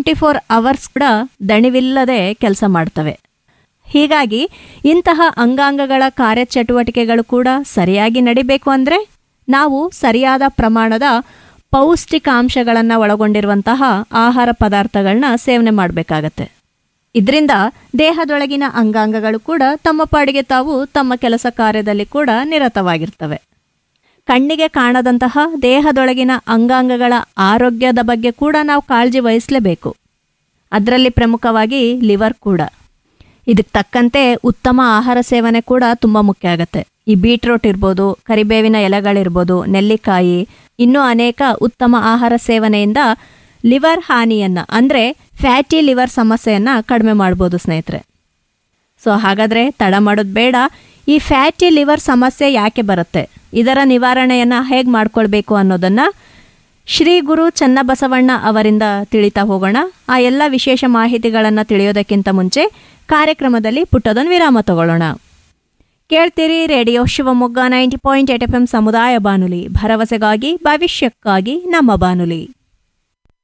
twenty four hours ಕೂಡ ದಣಿವಿಲ್ಲದೆ ಕೆಲಸ ಮಾಡ್ತವೆ ಹೀಗಾಗಿ ಇಂತಹ ಅಂಗಾಂಗಗಳ ಕಾರ್ಯಚಟುವಟಿಕೆಗಳು ಕೂಡ ಸರಿಯಾಗಿ ನಡಿಬೇಕು ಅಂದರೆ ನಾವು ಸರಿಯಾದ ಪ್ರಮಾಣದ ಪೌಷ್ಟಿಕಾಂಶಗಳನ್ನು ಒಳಗೊಂಡಿರುವಂತಹ ಆಹಾರ ಪದಾರ್ಥಗಳನ್ನ ಸೇವನೆ ಮಾಡಬೇಕಾಗತ್ತೆ ಇದರಿಂದ ದೇಹದೊಳಗಿನ ಅಂಗಾಂಗಗಳು ಕೂಡ ತಮ್ಮ ಪಾಡಿಗೆ ತಾವು ತಮ್ಮ ಕೆಲಸ ಕಾರ್ಯದಲ್ಲಿ ಕೂಡ ನಿರತವಾಗಿರ್ತವೆ ಕಣ್ಣಿಗೆ ಕಾಣದಂತಹ ದೇಹದೊಳಗಿನ ಅಂಗಾಂಗಗಳ ಆರೋಗ್ಯದ ಬಗ್ಗೆ ಕೂಡ ನಾವು ಕಾಳಜಿ ವಹಿಸಲೇಬೇಕು ಅದರಲ್ಲಿ ಪ್ರಮುಖವಾಗಿ ಲಿವರ್ ಕೂಡ ಇದಕ್ಕೆ ತಕ್ಕಂತೆ ಉತ್ತಮ ಆಹಾರ ಸೇವನೆ ಕೂಡ ತುಂಬ ಮುಖ್ಯ ಆಗುತ್ತೆ ಈ ಬೀಟ್ರೋಟ್ ಇರ್ಬೋದು ಕರಿಬೇವಿನ ಎಲೆಗಳಿರ್ಬೋದು ನೆಲ್ಲಿಕಾಯಿ ಇನ್ನೂ ಅನೇಕ ಉತ್ತಮ ಆಹಾರ ಸೇವನೆಯಿಂದ ಲಿವರ್ ಹಾನಿಯನ್ನು ಅಂದರೆ ಫ್ಯಾಟಿ ಲಿವರ್ ಸಮಸ್ಯೆಯನ್ನು ಕಡಿಮೆ ಮಾಡ್ಬೋದು ಸ್ನೇಹಿತರೆ ಸೊ ಹಾಗಾದರೆ ತಡ ಮಾಡೋದು ಬೇಡ ಈ ಫ್ಯಾಟಿ ಲಿವರ್ ಸಮಸ್ಯೆ ಯಾಕೆ ಬರುತ್ತೆ ಇದರ ನಿವಾರಣೆಯನ್ನು ಹೇಗೆ ಮಾಡ್ಕೊಳ್ಬೇಕು ಅನ್ನೋದನ್ನು ಶ್ರೀ ಗುರು ಚನ್ನಬಸವಣ್ಣ ಅವರಿಂದ ತಿಳಿತಾ ಹೋಗೋಣ ಆ ಎಲ್ಲ ವಿಶೇಷ ಮಾಹಿತಿಗಳನ್ನು ತಿಳಿಯೋದಕ್ಕಿಂತ ಮುಂಚೆ ಕಾರ್ಯಕ್ರಮದಲ್ಲಿ ಪುಟ್ಟದೊಂದು ವಿರಾಮ ತಗೊಳ್ಳೋಣ ಕೇಳ್ತೀರಿ radio Shivamogga ninety point eight F M ಸಮುದಾಯ ಬಾನುಲಿ ಭರವಸೆಗಾಗಿ ಭವಿಷ್ಯಕ್ಕಾಗಿ ನಮ್ಮ ಬಾನುಲಿ